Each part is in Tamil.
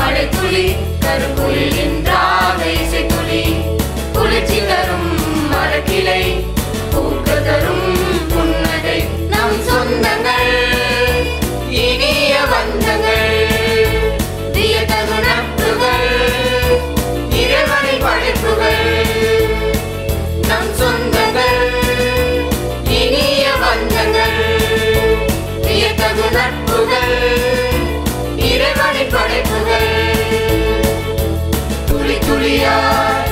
மழை துளி கருங்குயிலின் ராக இசை துளி குளிர்ச்சி தரும் மரக்கிளை பூக்க தரும் புன்னகை நம் சொந்தங்கள் இனிய பந்தங்கள் வியத்தகு நட்புகள் இறைவனின் படைப்புகள் நம் சொந்தங்கள் இனிய பந்தங்கள் வியத்தகு நட்புகள் இறைவனின் படைப்புகள் துளி துளியாய்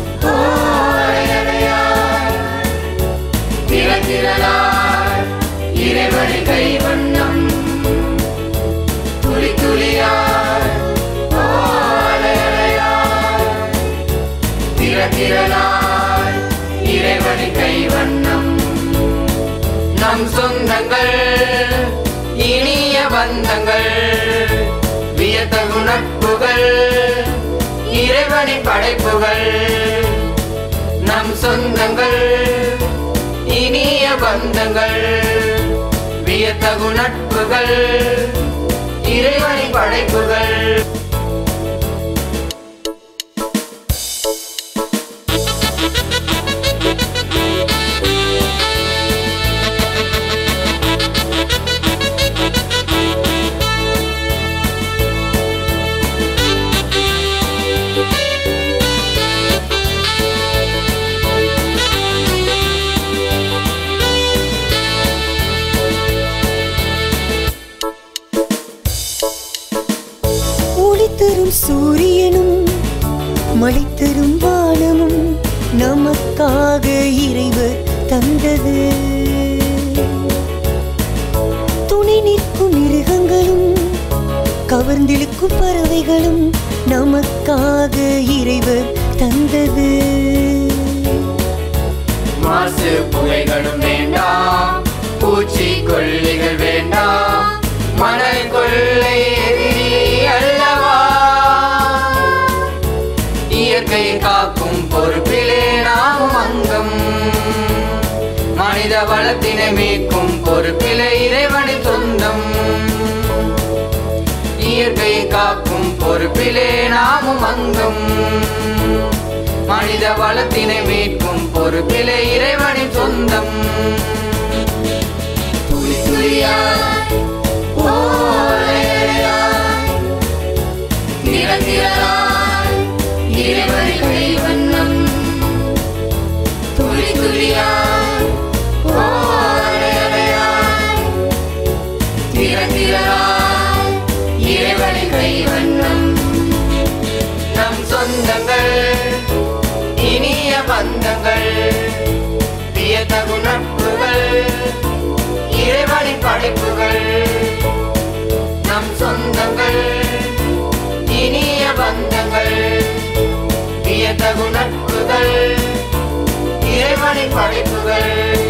ஓரையறையாய் திரள் திரளாய் இறைவனின் கைவண்ணம் துளி துளியாய் ஓரையறையாய் திரள் திரளாய் இறைவனின் கைவண்ணம் நம் சொந்தங்கள் இனிய பந்தங்கள் வியத்தகு நட்புகள் இறைவனின் படைப்புகள் நம் சொந்தங்கள் இனிய பந்தங்கள் வியத்தகு நட்புகள் இறைவனின் படைப்புகள் ஒளி தரும் சூரியனும் மழை தரும் வானமும் நமக்காக இறைவர் தந்தது துணை நிற்கும் மிருகங்களும் கவர்ந்திழுக்கும் பறவைகளும் நமக்காக இறைவர் தந்தது மாசு புகைகளும் வேண்டாம் பூச்சி கொல்லிகள் வேண்டாம் மணல் கொள்ளை எதிரி அல்லவா இயற்கை காக்கும் பொறுப்பிலே நாம் அங்கம் மனித வளத்தினை மீட்கும் பொறுப்பிலே இறைவனி சொந்தம் இயற்கை காக்கும் பொறுப்பிலே நாமும் அங்கம் மனித வளத்தினை மீட்கும் பொறுப்பிலே இறைவனின் சொந்தம் துளி துளியாய் ஓலையாய் நிறந்திரளாய் இறைவனின் கைவண்ணம் துளி துளியாய் ஓலையாய் திறந்திரளாய் இறைவனின் கைவண்ணம் நம் சொந்தங்கள் இனிய பந்தங்கள் வியத்தகு நட்புகள் இறைவனின் படைப்புகள் நம் சொந்தங்கள் இனிய பந்தங்கள் வியத்தகு நட்புகள் இறைவனின் படைப்புகள்